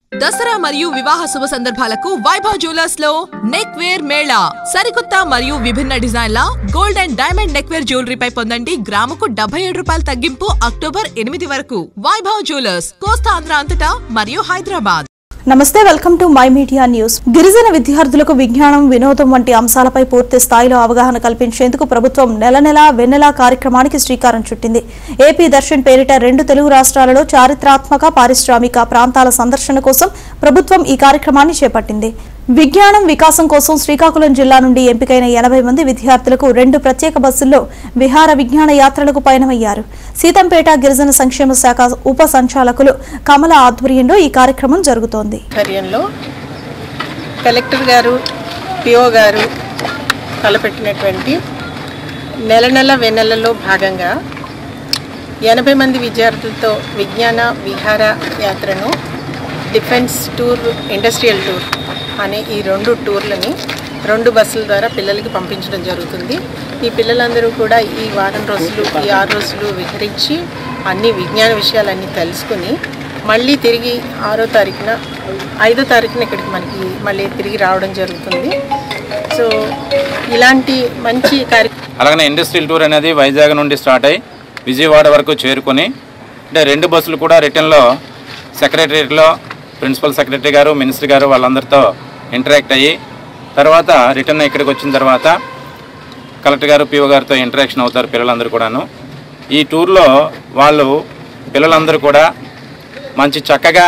దసరా మరియు వివాహ శుభ సందర్భాలకు వైభవ్ జ్యువెలర్స్ లో నెక్ వేర్ మేళా సరికొత్త మరియు విభిన్న డిజైన్ల gold and diamond neck wear జ్యువెలరీపై పొందండి గ్రాముకు డెబ్బై ఏడు రూపాయల తగ్గింపు అక్టోబర్ ఎనిమిది వరకు వైభవ్ జ్యువెలర్స్ కోస్తాంధ్ర అంతటా మరియు హైదరాబాద్ నమస్తే welcome to my media news గిరిజన విద్యార్థులకు విజ్ఞానం వినోదం వంటి అంశాలపై పూర్తి స్థాయిలో అవగాహన కల్పించేందుకు ప్రభుత్వం నెల నెలా వెన్నెలా కార్యక్రమానికి శ్రీకారం చుట్టింది ఏపీ దర్శన్ పేరిట రెండు తెలుగు రాష్ట్రాలలో చారిత్రాత్మక పారిశ్రామిక ప్రాంతాల సందర్శన కోసం ప్రభుత్వం ఈ కార్యక్రమాన్ని చేపట్టింది విజ్ఞానం వికాసం కోసం శ్రీకాకుళం జిల్లా నుండి ఎంపికైన ఎనభై మంది విద్యార్థులకు రెండు ప్రత్యేక బస్సుల్లో విహార విజ్ఞాన యాత్రలకు పయనమయ్యారు సీతంపేట గిరిజన సంక్షేమ శాఖ ఉప సంచాలకులు కమల ఆధ్వర్యంలో ఈ కార్యక్రమం జరుగుతోంది ఆధ్వర్యంలో కలెక్టర్ గారు పిఓ గారు తలపెట్టినటువంటి నెల నెల వెన్నెలలో భాగంగా ఎనభై మంది విద్యార్థులతో విజ్ఞాన విహార యాత్రను డిఫెన్స్ టూర్ ఇండస్ట్రియల్ టూర్ అనే ఈ రెండు టూర్లని రెండు బస్సుల ద్వారా పిల్లలకి పంపించడం జరుగుతుంది ఈ పిల్లలందరూ కూడా ఈ వారం రోజులు ఈ ఆరు రోజులు విహరించి అన్ని విజ్ఞాన విషయాలన్నీ తెలుసుకుని మళ్ళీ తిరిగి ఆరో తారీఖున ఐదో తారీఖున ఇక్కడికి మనకి మళ్ళీ తిరిగి రావడం జరుగుతుంది సో ఇలాంటి మంచి కార్యక్రమం అలాగనే ఇండస్ట్రియల్ టూర్ అనేది వైజాగ్ నుండి స్టార్ట్ అయ్యి విజయవాడ వరకు చేరుకొని అంటే రెండు బస్సులు కూడా రిటర్న్లో సెక్రటరియట్లో ప్రిన్సిపల్ సెక్రటరీ గారు మినిస్టర్ గారు వాళ్ళందరితో ఇంటరాక్ట్ అయ్యి తర్వాత రిటర్న్ ఇక్కడికి వచ్చిన తర్వాత కలెక్టర్ గారు పిఓ గారితో ఇంటరాక్షన్ అవుతారు పిల్లలందరూ కూడాను ఈ టూర్లో వాళ్ళు పిల్లలందరూ కూడా మంచి చక్కగా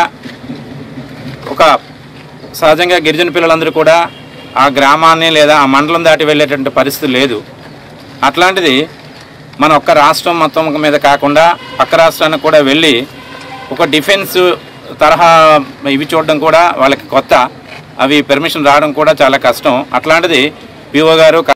ఒక సహజంగా గిరిజన పిల్లలందరూ కూడా ఆ గ్రామాన్ని లేదా ఆ మండలం దాటి వెళ్ళేటువంటి పరిస్థితి లేదు అట్లాంటిది మన ఒక్క రాష్ట్రం మొత్తం మీద కాకుండా పక్క రాష్ట్రానికి కూడా వెళ్ళి ఒక డిఫెన్స్ తరహా ఇవి చూడడం కూడా వాళ్ళకి కొత్త అవి పర్మిషన్ రావడం కూడా చాలా కష్టం అట్లాంటిది పిఓ గారు